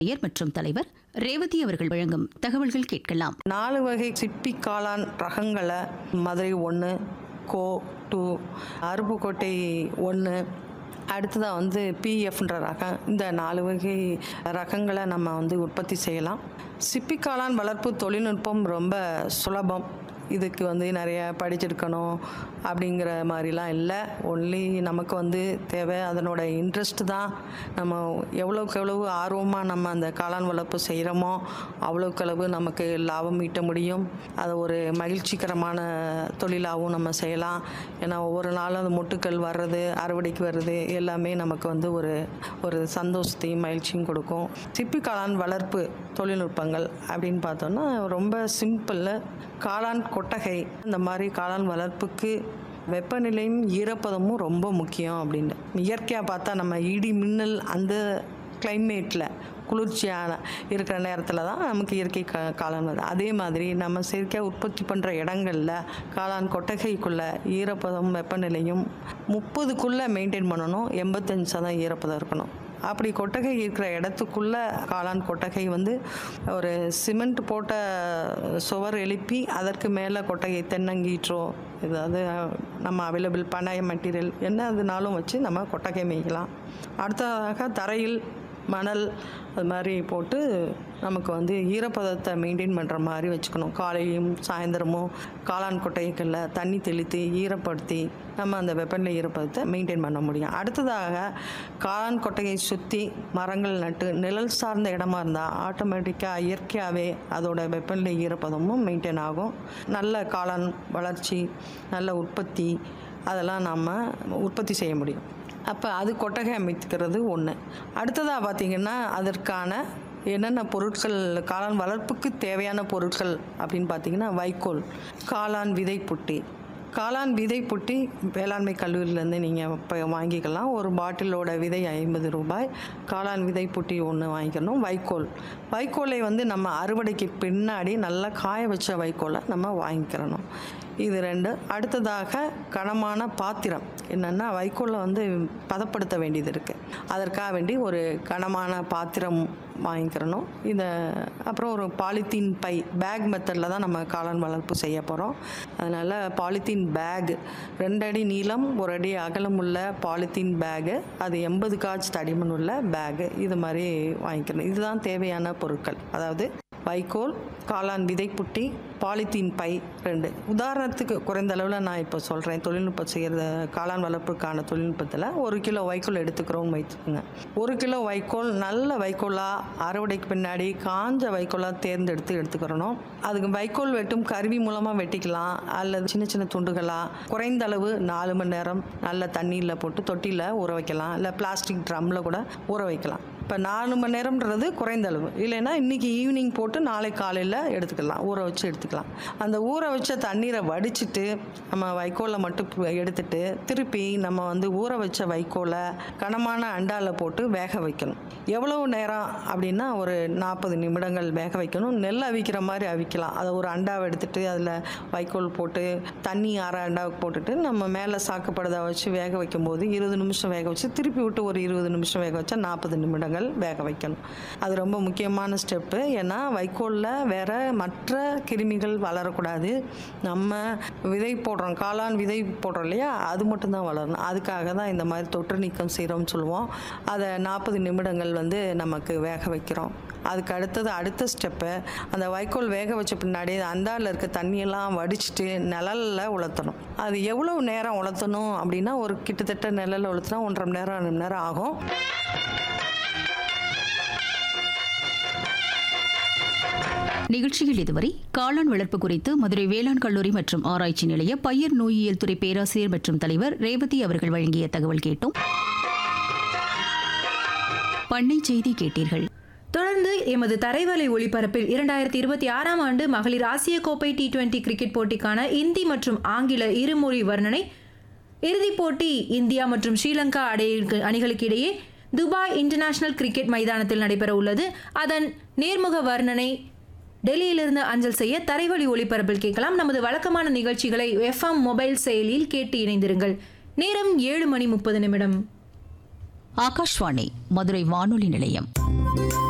பெயர் மற்றும் தலைவர் ரேவதி அவர்கள் வழங்கும் தகவல்கள் கேட்கலாம் நாலு வகை சிப்பி காளான் ரகங்களை மதுரை ஒன்று கோ டூ அருப்புக்கோட்டை ஒன்று அடுத்ததாக வந்து பிஎஃப்ன்ற ரகம் இந்த நாலு வகை ரகங்களை நம்ம வந்து உற்பத்தி செய்யலாம் சிப்பி காளான் வளர்ப்பு தொழில்நுட்பம் ரொம்ப சுலபம் இதுக்கு வந்து நிறைய படிச்சிருக்கணும் அப்படிங்கிற மாதிரிலாம் இல்லை ஒன்லி நமக்கு வந்து தேவை அதனோட இன்ட்ரெஸ்ட் தான் நம்ம எவ்வளோக்கு எவ்வளவு ஆர்வமாக நம்ம அந்த காளான் வளர்ப்பு செய்கிறோமோ அவ்வளோக்கு அளவு நமக்கு லாபம் ஈட்ட முடியும் அதை ஒரு மகிழ்ச்சிகரமான தொழிலாகவும் நம்ம செய்யலாம் ஏன்னா ஒவ்வொரு நாளும் அந்த முட்டுக்கள் வர்றது அறுவடைக்கு வர்றது எல்லாமே நமக்கு வந்து ஒரு ஒரு சந்தோஷத்தையும் மகிழ்ச்சியும் கொடுக்கும் சிப்பி காளான் வளர்ப்பு தொழில்நுட்பங்கள் அப்படின்னு பார்த்தோன்னா ரொம்ப சிம்பிள் காளான் கொட்டகை இந்த மாதிரி காளான் வளர்ப்புக்கு வெப்பநிலையும் ஈரப்பதமும் ரொம்ப முக்கியம் அப்படின்னு இயற்கையாக பார்த்தா நம்ம இடி மின்னல் அந்த கிளைமேட்டில் குளிர்ச்சியான இருக்கிற நேரத்தில் தான் நமக்கு இயற்கை கா காளான் வருது அதே மாதிரி நம்ம செயற்கையாக உற்பத்தி பண்ணுற இடங்களில் காளான் கொட்டகைக்குள்ளே ஈரப்பதம் வெப்பநிலையும் முப்பதுக்குள்ளே மெயின்டைன் பண்ணணும் எண்பத்தஞ்சு சதம் ஈரப்பதம் இருக்கணும் அப்படி கொட்டகை இருக்கிற இடத்துக்குள்ள காளான் கொட்டகை வந்து ஒரு சிமெண்ட் போட்ட சுவர் எழுப்பி அதற்கு மேலே கொட்டகை தென்னங்கீற்றோ ஏதாவது நம்ம அவைலபிள் பனைய மெட்டீரியல் என்ன அதுனாலும் வச்சு நம்ம கொட்டகை மேய்க்கலாம் அடுத்ததாக தரையில் மணல் அது மாதிரி போட்டு நமக்கு வந்து ஈரப்பதத்தை மெயின்டைன் பண்ணுற மாதிரி வச்சுக்கணும் காலையும் சாயந்தரமும் காளான் கொட்டைகளில் தண்ணி தெளித்து ஈரப்படுத்தி நம்ம அந்த வெப்பநிலை ஈரப்பதத்தை மெயின்டைன் பண்ண முடியும் அடுத்ததாக காளான் கொட்டையை சுற்றி மரங்கள் நட்டு நிழல் சார்ந்த இடமா இருந்தால் ஆட்டோமேட்டிக்காக இயற்கையாகவே அதோட வெப்பநிலை ஈரப்பதமும் மெயின்டைன் ஆகும் நல்ல காளான் வளர்ச்சி நல்ல உற்பத்தி அதெல்லாம் நம்ம உற்பத்தி செய்ய முடியும் அப்போ அது கொட்டகை அமைத்துக்கிறது ஒன்று அடுத்ததாக பார்த்திங்கன்னா அதற்கான என்னென்ன பொருட்கள் காளான் வளர்ப்புக்கு தேவையான பொருட்கள் அப்படின்னு பார்த்தீங்கன்னா வைக்கோல் காளான் விதை புட்டி காளான் விதை புட்டி வேளாண்மை கல்லூரியிலேருந்து நீங்கள் இப்போ வாங்கிக்கலாம் ஒரு பாட்டிலோட விதை ஐம்பது ரூபாய் காளான் விதை புட்டி ஒன்று வாங்கிக்கணும் வைக்கோல் வைக்கோலை வந்து நம்ம அறுவடைக்கு பின்னாடி நல்லா காய வச்ச வைக்கோலை நம்ம வாங்கிக்கிறணும் இது ரெண்டு அடுத்ததாக கனமான பாத்திரம் என்னென்னா வைக்கோலை வந்து பதப்படுத்த வேண்டியது இருக்குது அதற்காக வேண்டி ஒரு கனமான பாத்திரம் வாங்கிக்கிறணும் இதை அப்புறம் ஒரு பாலித்தீன் பை பேக் மெத்தடில் தான் நம்ம காளான் வளர்ப்பு செய்ய போகிறோம் அதனால் பாலித்தீன் பேக் ரெண்டு அடி நீளம் ஒரு அடி அகலம் உள்ள பாலித்தீன் பேகு அது எண்பது காட்ச் தடிமன் உள்ள பேகு இது மாதிரி வாங்கிக்கணும் இதுதான் தேவையான பொருட்கள் அதாவது வைக்கோல் காளான் விதைப்புட்டி பாலித்தீன் பை ரெண்டு உதாரணத்துக்கு குறைந்த அளவில் நான் இப்போ சொல்கிறேன் தொழில்நுட்பம் செய்கிறது காளான் வளர்ப்புக்கான தொழில்நுட்பத்தில் ஒரு கிலோ வைக்கோல் எடுத்துக்கிறோம்னு வைத்துக்கோங்க ஒரு கிலோ வைக்கோல் நல்ல வைக்கோலாக அறுவடைக்கு பின்னாடி காஞ்ச வைக்கோலாக தேர்ந்தெடுத்து எடுத்துக்கிறணும் அதுக்கு வைக்கோல் வெட்டும் கருவி மூலமாக வெட்டிக்கலாம் அல்லது சின்ன சின்ன துண்டுகளாக குறைந்த அளவு நாலு மணி நேரம் நல்ல தண்ணியில் போட்டு தொட்டியில் ஊற வைக்கலாம் இல்லை பிளாஸ்டிக் ட்ரம்மில் கூட ஊற வைக்கலாம் இப்போ நாலு மணி நேரம்ன்றது குறைந்த அளவு இல்லைன்னா இன்றைக்கி ஈவினிங் போட்டு நாளை காலையில் எடுத்துக்கலாம் ஊற வச்சு எடுத்துக்கலாம் அந்த ஊற வச்ச தண்ணீரை வடிச்சிட்டு நம்ம வைக்கோலை மட்டும் பு- எடுத்துட்டு திருப்பி நம்ம வந்து ஊற வச்ச வைக்கோலை கனமான அண்டாவில் போட்டு வேக வைக்கணும் எவ்வளவு நேரம் அப்படின்னா ஒரு நாற்பது நிமிடங்கள் வேக வைக்கணும் நெல் அவிக்கிற மாதிரி அவிக்கலாம் அதை ஒரு அண்டாவை எடுத்துட்டு அதில் வைக்கோல் போட்டு தண்ணி அரை அண்டாவுக்கு போட்டுட்டு நம்ம மேலே சாக்குப்படுதா வச்சு வேக வைக்கும்போது இருபது நிமிஷம் வேக வச்சு திருப்பி விட்டு ஒரு இருபது நிமிஷம் வேக வச்சா நாற்பது நிமிடங்கள் வேக வைக்கணும் அது ரொம்ப முக்கியமான ஸ்டெப்பு ஏன்னா வைக்கோலில் வேற மற்ற கிருமிகள் வளரக்கூடாது நம்ம விதை போடுறோம் காளான் விதை போடுறோம் இல்லையா அது மட்டும்தான் வளரணும் அதுக்காக தான் இந்த மாதிரி தொற்று நீக்கம் செய்கிறோம்னு சொல்லுவோம் அதை நாற்பது நிமிடங்கள் வந்து நமக்கு வேக வைக்கிறோம் அதுக்கு அடுத்தது அடுத்த ஸ்டெப்பு அந்த வைக்கோல் வேக வச்ச பின்னாடி அந்தால இருக்க தண்ணியெல்லாம் வடிச்சிட்டு நிழல்ல உலர்த்தணும் அது எவ்வளவு நேரம் உலர்த்தணும் அப்படின்னா ஒரு கிட்டத்தட்ட நிழல்ல உலர்த்தினா ஒன்றரை மணி நேரம் ரெண்டு மணி நேரம் ஆகும் நிகழ்ச்சியில் இதுவரை காளான் வளர்ப்பு குறித்து மதுரை வேளாண் கல்லூரி மற்றும் ஆராய்ச்சி நிலைய பயிர் நோயியல் துறை பேராசிரியர் மற்றும் தலைவர் ரேவதி அவர்கள் வழங்கிய தகவல் கேட்டோம் பண்ணை செய்தி கேட்டீர்கள் தொடர்ந்து எமது தரைவலை ஒளிபரப்பில் இரண்டாயிரத்தி இருபத்தி ஆறாம் ஆண்டு மகளிர் ஆசிய கோப்பை டி டுவெண்டி கிரிக்கெட் போட்டிக்கான இந்தி மற்றும் ஆங்கில இருமொழி வர்ணனை இறுதிப் போட்டி இந்தியா மற்றும் ஸ்ரீலங்கா அடைய- அணிகளுக்கு இடையே துபாய் இன்டர்நேஷனல் கிரிக்கெட் மைதானத்தில் நடைபெற உள்ளது அதன் நேர்முக வர்ணனை டெல்லியிலிருந்து அஞ்சல் செய்ய தரைவழி ஒளிபரப்பில் கேட்கலாம் நமது வழக்கமான நிகழ்ச்சிகளை எஃப்எம் மொபைல் செயலியில் கேட்டு இணைந்திருங்கள் நேரம் ஏழு மணி முப்பது நிமிடம் ஆகாஷ்வாணி மதுரை வானொலி நிலையம்